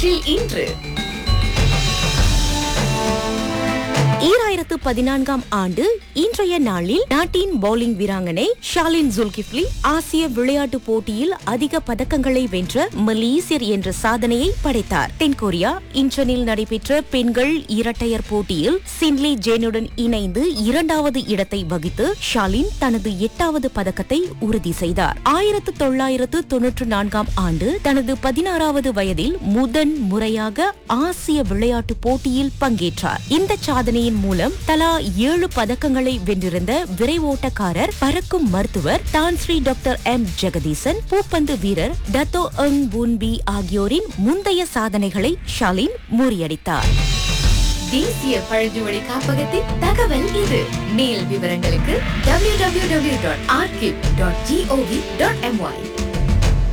வரலாற்றில் இன்று ஈராயிரத்து பதினான்காம் ஆண்டு இன்றைய நாளில் நாட்டின் பவுலிங் வீராங்கனை ஷாலின் ஜுல்கிஃப்லி ஆசிய விளையாட்டுப் போட்டியில் அதிக பதக்கங்களை வென்ற மலேசியர் என்ற சாதனையை படைத்தார் தென்கொரியா இன்ச்சனில் நடைபெற்ற பெண்கள் இரட்டையர் போட்டியில் சின்லி ஜேனுடன் இணைந்து இரண்டாவது இடத்தை வகித்து ஷாலின் தனது எட்டாவது பதக்கத்தை உறுதி செய்தார் ஆயிரத்து தொள்ளாயிரத்து தொன்னூற்று நான்காம் ஆண்டு தனது பதினாறாவது வயதில் முதன் முறையாக ஆசிய விளையாட்டுப் போட்டியில் பங்கேற்றார் இந்த சாதனையின் மூலம் தலா ஏழு பதக்கங்களை வென்றிருந்த விரைவோட்டக்காரர் பறக்கும் மருத்துவர் தான்ஸ்ரீ டாக்டர் எம் ஜெகதீசன் பூப்பந்து வீரர் டத்தோ அங் பூன்பி ஆகியோரின் முந்தைய சாதனைகளை ஷாலின் முறியடித்தார் தேசிய பழங்குடி காப்பகத்தின் தகவல் இது மேல் விவரங்களுக்கு www.archive.gov.my